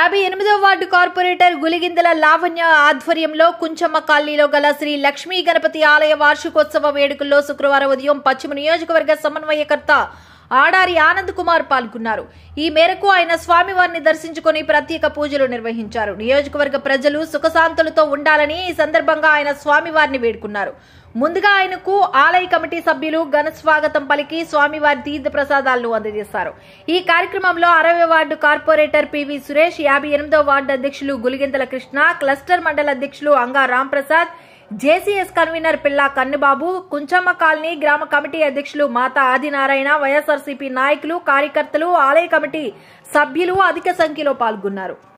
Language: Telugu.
యాభై ఎనిమిదవ వార్డు కార్పొరేటర్ గులిగిందల లావణ్య ఆధ్వర్యంలో కుంచమ్మ కాలనీలో గల శ్రీ లక్ష్మీ గణపతి ఆలయ వార్షికోత్సవ వేడుకల్లో శుక్రవారం ఉదయం పశ్చిమ నియోజకవర్గ సమన్వయకర్త ఆడారి ఆనంద్ కుమార్ పాల్గొన్నారు ఈ మేరకు ఆయన స్వామివారిని దర్శించుకుని ప్రత్యేక పూజలు నిర్వహించారు నియోజకవర్గ ప్రజలు సుఖశాంతులతో ఉండాలని ఈ సందర్భంగా ఆయన స్వామివారిని వేడుకున్నారు ముందుగా ఆయనకు ఆలయ కమిటీ సభ్యులు ఘన స్వాగతం పలికి స్వామివారి తీర్థ ప్రసాదాలను అందజేశారు ఈ కార్యక్రమంలో అరవై వార్డు కార్పొరేటర్ పివి సురేష్ యాభై ఎనిమిదో వార్డు అధ్యక్షులు గులిగిందల కృష్ణ క్లస్టర్ మండల అధ్యక్షులు అంగా Ramprasad J C S convener Pilla Kannababu Kunchamma colony గ్రామ కమిటీ అధ్యక్షులు మాతా ఆదినారాయణ వైఎస్ఆర్సీపీ నాయకులు కార్యకర్తలు ఆలయ కమిటీ సభ్యులు అధిక సంఖ్యలో పాల్గొన్నారు